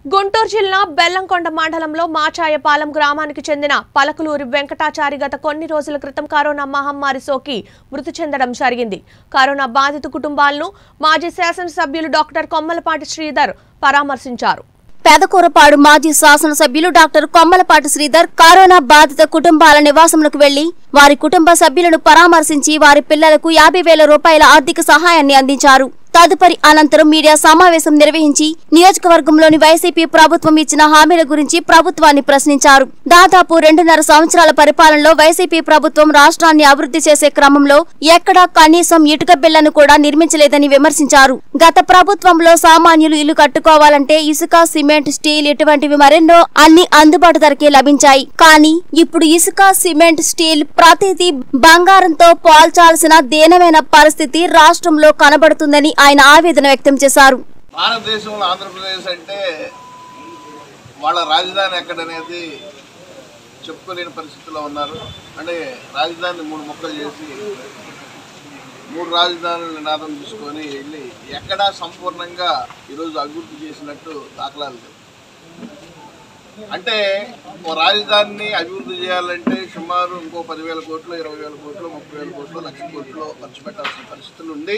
గుంటూరు జిల్లా బెల్లంకొండ మండలంలో మాచాయపాలెం గ్రామానికి చెందిన పలకలూరి వెంకటాచారి గత కొన్ని రోజుల క్రితం కరోనా మహమ్మారి సోకి మృతి చెందడం జరిగింది కరోనా బాధిత కుటుంబాలను మాజీ శాసనసభ్యులు డాక్టర్ కొమ్మలపాటి శ్రీధర్ పరామర్శించారు పెదకూరపాడు మాజీ శాసనసభ్యులు డాక్టర్ కొమ్మలపాటి శ్రీధర్ కరోనా బాధిత కుటుంబాల నివాసములకు వెళ్లి వారి కుటుంబ సభ్యులను పరామర్శించి వారి పిల్లలకు యాభై వేల రూపాయల ఆర్థిక సహాయాన్ని అందించారు తదుపరి అనంతరం మీడియా సమావేశం నిర్వహించి నియోజకవర్గంలోని వైసీపీ ప్రభుత్వం ఇచ్చిన హామీల గురించి ప్రభుత్వాన్ని ప్రశ్నించారు దాదాపు రెండున్నర సంవత్సరాల పరిపాలనలో వైసీపీ ప్రభుత్వం రాష్ట్రాన్ని అభివృద్ధి చేసే క్రమంలో ఎక్కడా కనీసం ఇటుక బిళ్లను కూడా నిర్మించలేదని విమర్శించారు గత ప్రభుత్వంలో సామాన్యులు ఇల్లు కట్టుకోవాలంటే ఇసుక సిమెంట్ స్టీల్ ఇటువంటివి మరెన్నో అన్ని అందుబాటు ధరకే లభించాయి కానీ ఇప్పుడు ఇసుక సిమెంట్ స్టీల్ ప్రతిదీ బంగారంతో పోల్చాల్సిన దీనమైన పరిస్థితి రాష్ట్రంలో కనబడుతుందని ఆయన ఆవేదన వ్యక్తం చేశారు భారతదేశంలో ఆంధ్రప్రదేశ్ అంటే వాళ్ళ రాజధాని ఎక్కడనేది చెప్పుకోలేని పరిస్థితిలో ఉన్నారు అంటే రాజధాని మూడు ముక్కలు చేసి మూడు రాజధానుల నినాదం తీసుకొని వెళ్ళి ఎక్కడా సంపూర్ణంగా ఈరోజు అభివృద్ధి చేసినట్టు దాఖలాలు లేవు అంటే ఓ రాజధానిని అభివృద్ధి చేయాలంటే సుమారు ఇంకో పదివేల కోట్లు ఇరవై వేల కోట్లు ముప్పై వేల కోట్లు లక్ష కోట్లు ఖర్చు పెట్టాల్సిన పరిస్థితులు ఉండి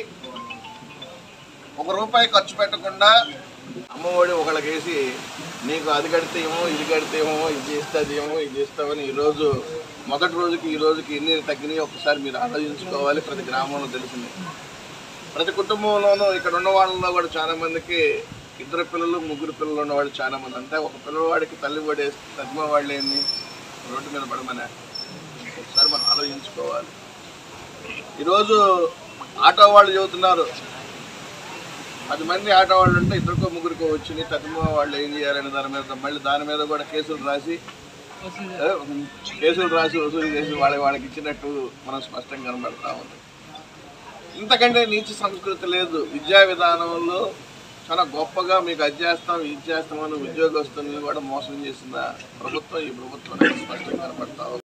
ఒక రూపాయి ఖర్చు పెట్టకుండా అమ్మఒడి ఒకళ్ళకి వేసి నీకు అది కడితే ఏమో ఇది కడితే ఏమో ఇది చేస్తుంది ఏమో ఇది చేస్తామని ఈరోజు మొదటి రోజుకి ఈ రోజుకి ఎన్ని తగ్గినాయి ఒకసారి మీరు ఆలోచించుకోవాలి ప్రతి గ్రామంలో తెలిసింది ప్రతి కుటుంబంలోనూ ఇక్కడ ఉన్న వాళ్ళలో కూడా చాలా మందికి ఇద్దరు పిల్లలు ముగ్గురు పిల్లలు ఉన్నవాళ్ళు చాలా మంది అంటే ఒక పిల్లవాడికి తల్లి పడేసి తగ్గిన వాళ్ళు ఏంది రోడ్డు మీద పడమనే ఒకసారి మనం ఆలోచించుకోవాలి ఈరోజు ఆటో వాళ్ళు చెబుతున్నారు పది మంది ఆటో వాళ్ళు ఉంటే ఇద్దరికో ముగ్గురికో వచ్చినాయి తక్కువ వాళ్ళు ఏం చేయాలని దాని మీద మళ్ళీ దాని మీద కూడా కేసులు రాసి ఏ, కేసులు రాసి వసూలు చేసి వాళ్ళ వాళ్ళకి ఇచ్చినట్టు మనం స్పష్టంగా కనబడతా ఉంది ఇంతకంటే నీచ సంస్కృతి లేదు విద్యా విధానంలో చాలా గొప్పగా మీకు అది చేస్తాం ఇది చేస్తామని ఉద్యోగస్తుల్ని కూడా మోసం చేసిన ప్రభుత్వం ఈ ప్రభుత్వం అనేది స్పష్టంగా కనబడతా ఉంది